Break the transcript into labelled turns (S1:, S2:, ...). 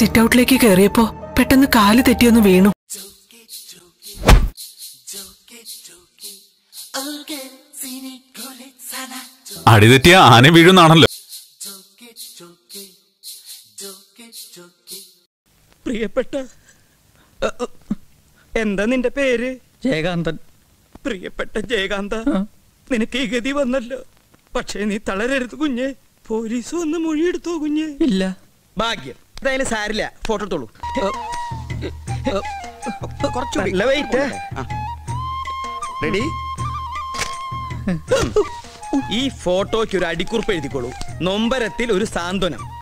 S1: sit ഔട്ടിലേക്ക് കയറിയപ്പോ പെട്ടെന്ന് കാല് തെറ്റിയൊന്ന് വീണു
S2: അടിതെറ്റിയ ആന വീഴുന്നാണല്ലോ
S3: പ്രിയപ്പെട്ട അ, അ, എന്താ നിന്റെ പേര്
S4: ജയകാന്തൻ
S3: പ്രിയപ്പെട്ട ജയകാന്ത നിനക്ക് ഈ ഗതി വന്നല്ലോ പക്ഷേ നീ തളരരുത് കുഞ്ഞെ പോലീസ് വന്ന് മൊഴിയെടുത്തോ കുഞ്ഞെ
S4: ഇല്ല
S3: ഭാഗ്യം എന്തായാലും സാരില്ല ഫോട്ടോ എടുത്തോളൂ നല്ല വെയിറ്റ്
S5: റെഡി
S3: ഈ ഫോട്ടോയ്ക്ക് ഒരു അടിക്കുറിപ്പ് എഴുതിക്കോളൂ നൊമ്പരത്തിൽ ഒരു സാന്ത്വനം